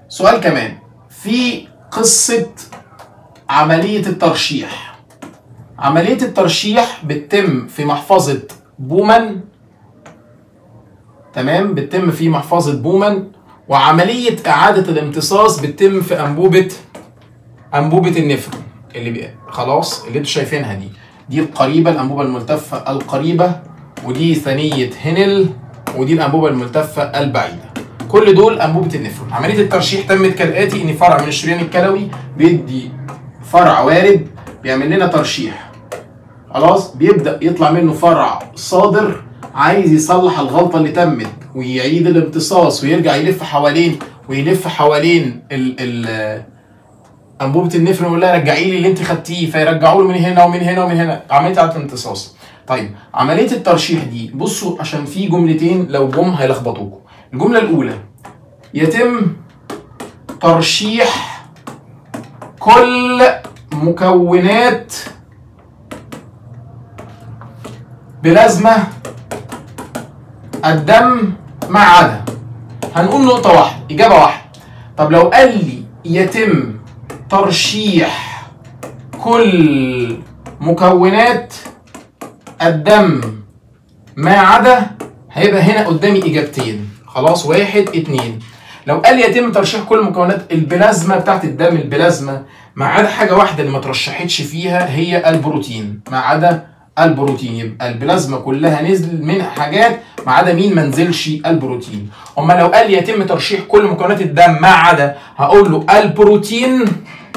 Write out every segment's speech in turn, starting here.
سؤال كمان في قصه عمليه الترشيح عمليه الترشيح بتتم في محفظه بومان تمام بتتم في محفظه بومان وعمليه اعاده الامتصاص بتتم في انبوبه انبوبه النفرون اللي بي... خلاص اللي انتوا شايفينها دي دي القريبه الانبوبه الملتفه القريبه ودي ثانيه هنل ودي الانبوبه الملتفه البعيده كل دول انبوبه النفرون عمليه الترشيح تمت كالاتي ان فرع من الشريان الكلوي بيدي فرع وارد بيعمل لنا ترشيح خلاص بيبدا يطلع منه فرع صادر عايز يصلح الغلطه اللي تمت ويعيد الامتصاص ويرجع يلف حوالين ويلف حوالين ال ال انبوبه النفرون يقول لها رجعي لي اللي انت خدتيه فيرجعوا له من هنا ومن هنا ومن هنا عمليه اعاده الامتصاص طيب عمليه الترشيح دي بصوا عشان في جملتين لو جم هيلخبطوكم الجمله الاولى يتم ترشيح كل مكونات بلازمه الدم ما عدا هنقول نقطه واحده اجابه واحده طب لو قال لي يتم ترشيح كل مكونات الدم ما عدا هيبقى هنا قدامي اجابتين خلاص واحد اتنين لو قال لي يتم ترشيح كل مكونات البلازما بتاعت الدم البلازما ما عدا حاجه واحده اللي ما ترشحتش فيها هي البروتين ما عدا البروتين يبقى البلازما كلها نزل منها حاجات ما عدا مين ما نزلش البروتين اما لو قال لي يتم ترشيح كل مكونات الدم ما عدا هقول له البروتين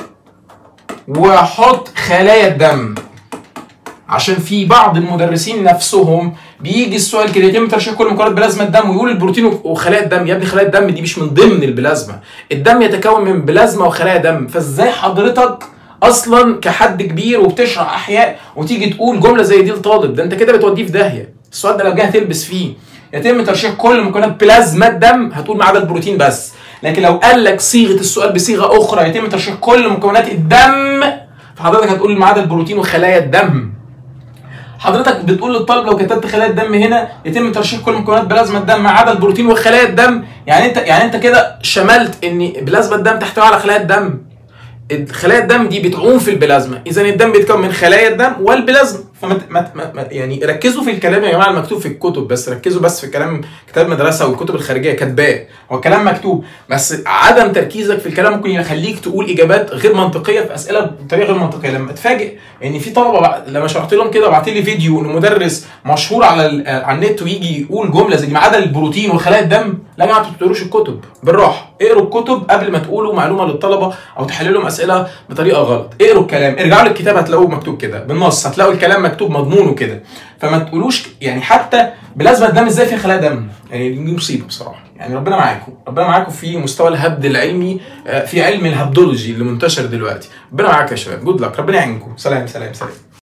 واحط خلايا الدم عشان في بعض المدرسين نفسهم بيجي السؤال كده يتم ترشيح كل مكونات بلازما الدم ويقول البروتين وخلايا الدم يا ابني خلايا الدم دي مش من ضمن البلازما الدم يتكون من بلازما وخلايا دم فازاي حضرتك اصلا كحد كبير وبتشرح احياء وتيجي تقول جمله زي دي لطالب ده انت كده بتوديه في داهيه السؤال ده لو جه تلبس فيه يتم ترشيح كل مكونات بلازما الدم هتقول ما عدا البروتين بس لكن لو قال لك صيغه السؤال بصيغه اخرى يتم ترشيح كل مكونات الدم فحضرتك هتقول ما عدا البروتين وخلايا الدم حضرتك بتقول للطالب لو كتبت خلايا الدم هنا يتم ترشيح كل مكونات بلازما الدم ما عدا البروتين وخلايا الدم يعني انت يعني انت كده شملت ان بلازما الدم تحتوي على خلايا الدم خلايا الدم دي بتعوم في البلازما اذا الدم بيتكون من خلايا الدم والبلازما فما ما ما يعني ركزوا في الكلام يا جماعه المكتوب في الكتب بس ركزوا بس في الكلام كتاب المدرسه والكتب الخارجيه كاتباه هو الكلام مكتوب بس عدم تركيزك في الكلام ممكن يخليك تقول اجابات غير منطقيه في اسئله بطريقه غير منطقيه لما اتفاجئ ان في طلبه لما شرحت لهم كده وبعت لي فيديو لمدرس مشهور على على النت ويجي يقول جمله زي ما عدا البروتين وخلايا الدم لا يا جماعه ما تقروش الكتب بالراحه اقروا الكتب قبل ما تقولوا معلومه للطلبه او تحللوا لهم اسئله بطريقه غلط اقروا الكلام ارجعوا للكتاب هتلاقوه مكتوب كده بالنص هتلاقوا الكلام مكتوب مضمونه كده فما تقولوش يعني حتى بلازمه الدم ازاي فيها خلايا دم يعني دي مصيبه بصراحه يعني ربنا معاكم ربنا معاكم في مستوى الهبد العلمي في علم الهبدولوجي اللي منتشر دلوقتي ربنا معاكم يا شباب جود لك ربنا يعينكم سلام سلام سلام